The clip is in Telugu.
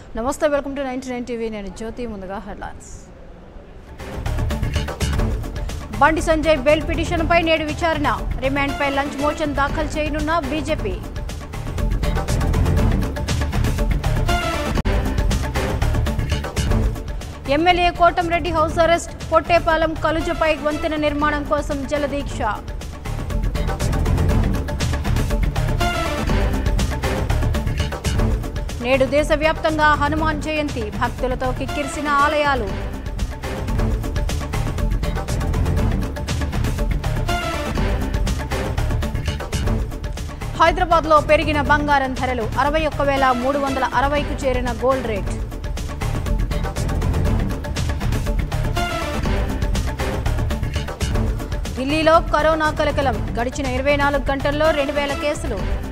నమస్తే welcome to ninety nine TV నేను జ్యోతి ముందుగా హెడ్లైన్స్ బండి సంజయ్ బెయిల్ పిటిషన్పై నేడు విచారణ రిమాండ్పై లంచ్ మోషన్ దాఖలు చేయనున్న BJP MLA Kotamreddy house arrest Pottepalem కలుజపై వంతెన నిర్మాణం కోసం జలదీక్ష నేడు దేశవ్యాప్తంగా హనుమాన్ జయంతి భక్తులతో కిక్కిరిసిన ఆలయాలు హైదరాబాద్లో పెరిగిన బంగారం ధరలు అరవై ఒక్క వేల మూడు వందల అరవైకు చేరిన గోల్డ్ రేట్ ఢిల్లీలో కరోనా కలకలం గడిచిన ఇరవై నాలుగు గంటల్లో రెండు వేల కేసులు